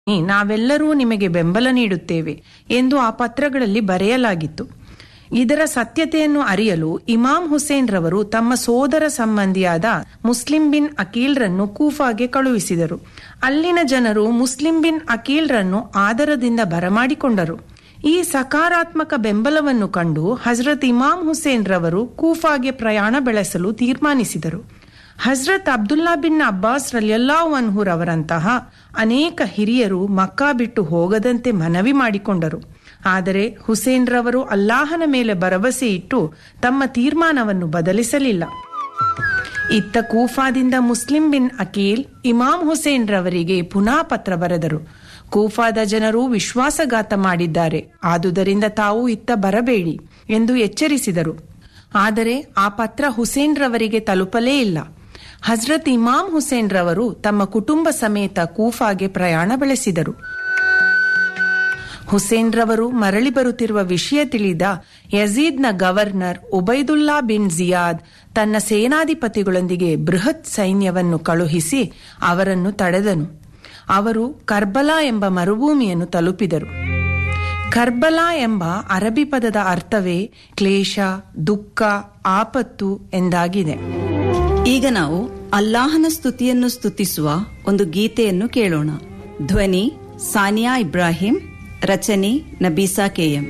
ನಾವೆಲ್ಲರೂ ನಿಮಗೆ ಬೆಂಬಲ ನೀಡುತ್ತೇವೆ ಎಂದು ಆ ಪತ್ರಗಳಲ್ಲಿ ಬರೆಯಲಾಗಿತ್ತು ಇದರ ಸತ್ಯತೆಯನ್ನು ಅರಿಯಲು ಇಮಾಮ್ ಹುಸೇನ್ ರವರು ತಮ್ಮ ಸೋದರ ಸಂಬಂಧಿಯಾದ ಮುಸ್ಲಿಂ ಬಿನ್ ಅಕೀಲ್ರನ್ನು ಕೂಫಾಗೆ ಕಳುಹಿಸಿದರು ಅಲ್ಲಿನ ಜನರು ಮುಸ್ಲಿಂ ಬಿನ್ ಅಕೀಲ್ರನ್ನು ಆದರದಿಂದ ಬರಮಾಡಿಕೊಂಡರು ಈ ಸಕಾರಾತ್ಮಕ ಬೆಂಬಲವನ್ನು ಕಂಡು ಹಜರತ್ ಇಮಾಮ್ ಹುಸೇನ್ ರವರು ಕೂಫಾಗೆ ಪ್ರಯಾಣ ಬೆಳೆಸಲು ತೀರ್ಮಾನಿಸಿದರು ಹಜರತ್ ಅಬ್ದುಲ್ಲಾ ಬಿನ್ ಅಬ್ಬಾಸ್ ರಲಿಯಲ್ಲಾಹು ರವರಂತಹ ಅನೇಕ ಹಿರಿಯರು ಮಕ್ಕಾ ಬಿಟ್ಟು ಹೋಗದಂತೆ ಮನವಿ ಮಾಡಿಕೊಂಡರು ಆದರೆ ಹುಸೇನ್ ರವರು ಅಲ್ಲಾಹನ ಮೇಲೆ ಭರವಸೆ ಇಟ್ಟು ತಮ್ಮ ತೀರ್ಮಾನವನ್ನು ಬದಲಿಸಲಿಲ್ಲ ಇತ್ತ ಕೂಫಾದಿಂದ Muslim bin Aqeel Imam Hussain ರವರಿಗೆ ಪುನಃ ಪತ್ರ ಬರೆದರು ಕೂಫಾದ ಜನರು ವಿಶ್ವಾಸಘಾತ ಮಾಡಿದ್ದಾರೆ ಆದುದರಿಂದ ತಾವು ಇತ್ತ ಬರಬೇಡಿ ಎಂದು ಎಚ್ಚರಿಸಿದರು ಆದರೆ ಆ ಪತ್ರ ಹುಸೇನ್ ರವರಿಗೆ ತಲುಪಲೇ ಇಲ್ಲ ಹಜರತ್ ಇಮಾಮ್ ಹುಸೇನ್ ರವರು ತಮ್ಮ ಕುಟುಂಬ ಸಮೇತ ಕೂಫಾಗೆ ಪ್ರಯಾಣ ಬೆಳೆಸಿದರು ಹುಸೇನ್ ರವರು ಮರಳಿ ಬರುತ್ತಿರುವ ವಿಷಯ ತಿಳಿದ ಯಜೀದ್ನ ಗವರ್ನರ್ ಉಬೈದುಲ್ಲಾ ಬಿನ್ ಜಿಯಾದ್ ತನ್ನ ಸೇನಾಧಿಪತಿಗಳೊಂದಿಗೆ ಬೃಹತ್ ಸೈನ್ಯವನ್ನು ಕಳುಹಿಸಿ ಅವರನ್ನು ತಡೆದನು ಅವರು ಕರ್ಬಲಾ ಎಂಬ ಮರುಭೂಮಿಯನ್ನು ತಲುಪಿದರು ಕರ್ಬಲಾ ಎಂಬ ಅರಬಿ ಪದದ ಅರ್ಥವೇ ಕ್ಲೇಶ ದುಃಖ ಆಪತ್ತು ಎಂದಾಗಿದೆ ಈಗ ನಾವು ಅಲ್ಲಾಹನ ಸ್ತುತಿಯನ್ನು ಸ್ತುತಿಸುವ ಒಂದು ಗೀತೆಯನ್ನು ಕೇಳೋಣ ಧ್ವನಿ ಸಾನಿಯಾ ಇಬ್ರಾಹಿಂ ರಚನೆ ನಬೀಸಾ ಕೆಎಂ